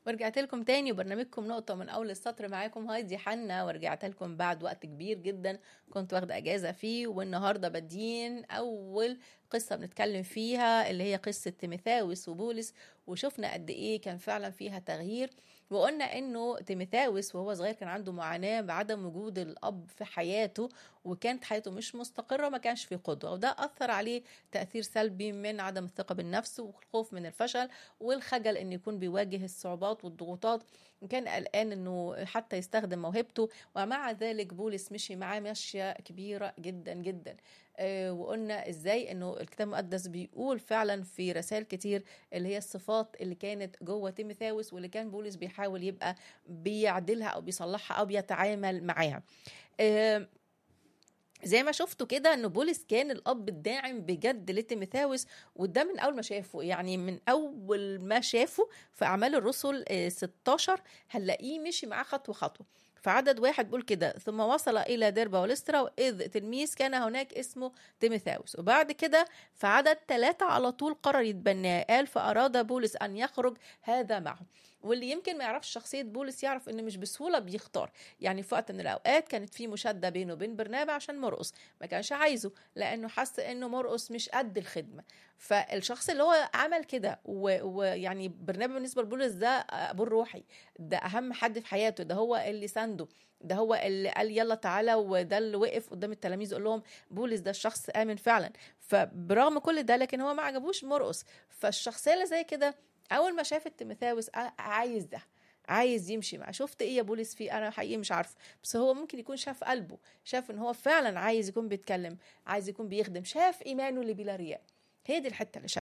ورجعت لكم تاني وبرنامجكم نقطة من أول السطر معاكم هايدي حنا ورجعت لكم بعد وقت كبير جدا كنت واخدة أجازة فيه والنهاردة بادين أول قصة بنتكلم فيها اللي هي قصة تيميثاوس وبولس وشفنا قد إيه كان فعلا فيها تغيير وقلنا إنه تيميثاوس وهو صغير كان عنده معاناة بعدم وجود الأب في حياته وكانت حياته مش مستقرة وما كانش في قدوة وده أثر عليه تأثير سلبي من عدم الثقة بالنفس والخوف من الفشل والخجل إنه يكون بيواجه الصعوبات والضغوطات وكان قلقان إنه حتى يستخدم موهبته ومع ذلك بولس مشي معاه مشية كبيرة جدا جدا آه وقلنا ازاي انه الكتاب المقدس بيقول فعلا في رسائل كتير اللي هي الصفات اللي كانت جوه تيموثاوس واللي كان بولس بيحاول يبقى بيعدلها او بيصلحها او بيتعامل معاها آه زي ما شفتوا كده ان بولس كان الاب الداعم بجد لتيموثاوس وده من اول ما شافه يعني من اول ما شافه في اعمال الرسل 16 هنلاقيه مشي معاه خطوه خطوه فعدد واحد بيقول كده ثم وصل إلى ديربا ولسترا إذ تلميذ كان هناك اسمه تيموثاوس وبعد كده في عدد ثلاثة على طول قرر يتبناه قال فأراد بولس أن يخرج هذا معه واللي يمكن ما يعرفش شخصية بولس يعرف إن مش بسهولة بيختار يعني في وقت من الأوقات كانت في مشادة بينه وبين برنابا عشان مرقص ما كانش عايزه لأنه حس إنه مرقص مش قد الخدمة فالشخص اللي هو عمل كده ويعني برنابا بالنسبة لبولس ده أبوه الروحي ده أهم حد في حياته ده هو اللي سنده ده هو اللي قال يلا تعالى وده اللي وقف قدام التلاميذ يقول لهم بولس ده الشخص آمن فعلا فبرغم كل ده لكن هو ما عجبوش مرقص فالشخصية اللي زي كده اول ما شافت تيموثاوس عايز ده عايز يمشي معاه شفت ايه يا بولس فيه انا حقيقي مش عارفه بس هو ممكن يكون شاف قلبه شاف ان هو فعلا عايز يكون بيتكلم عايز يكون بيخدم شاف ايمانه اللي بلا رياء هي دي الحته اللي شاف